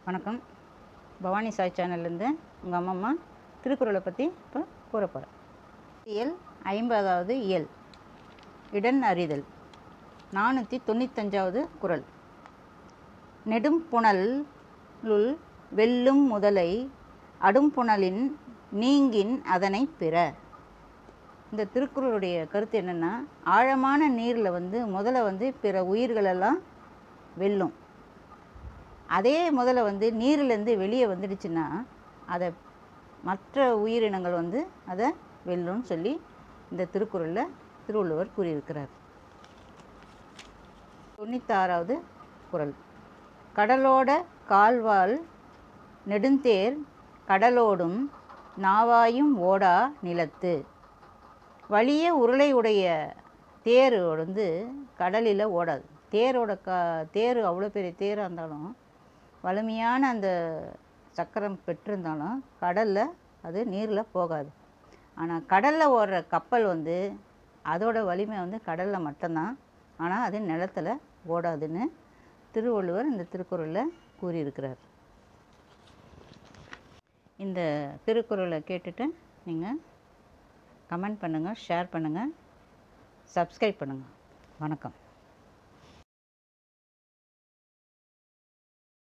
வணக்கம் பவானி சாய் சேனல்லேருந்து உங்கள் அம்மம்மா திருக்குறளை பற்றி இப்போ கூற போகிறேன் இயல் ஐம்பதாவது இயல் இடன் அறிதல் நானூற்றி தொண்ணூத்தஞ்சாவது குறள் நெடும்புணலுள் வெல்லும் முதலை அடும்புணலின் நீங்கின் அதனை பிற இந்த திருக்குறளுடைய கருத்து என்னென்னா ஆழமான நீரில் வந்து முதல்ல வந்து பிற உயிர்களெல்லாம் வெல்லும் அதே முதல்ல வந்து நீரிலேருந்து வெளியே வந்துடுச்சுன்னா அதை மற்ற உயிரினங்கள் வந்து அதை வெல்லும்னு சொல்லி இந்த திருக்குறளில் திருவள்ளுவர் கூறியிருக்கிறார் தொண்ணூத்தாறாவது குறள் கடலோட கால்வால் நெடுந்தேர் கடலோடும் நாவாயும் ஓடா நிலத்து வலிய உருளை உடைய தேர் வந்து கடலில் ஓடாது தேரோட க தேர் அவ்வளோ பெரிய தேராக இருந்தாலும் வலிமையான அந்த சக்கரம் பெற்றிருந்தாலும் கடலில் அது நீரில் போகாது ஆனால் கடலில் ஓடுற கப்பல் வந்து அதோட வலிமை வந்து கடலில் மட்டும்தான் ஆனால் அது நிலத்தில் ஓடாதுன்னு திருவள்ளுவர் இந்த திருக்குறளில் கூறியிருக்கிறார் இந்த திருக்குறளை கேட்டுட்டு நீங்கள் கமெண்ட் பண்ணுங்கள் ஷேர் பண்ணுங்கள் சப்ஸ்கிரைப் பண்ணுங்கள் வணக்கம்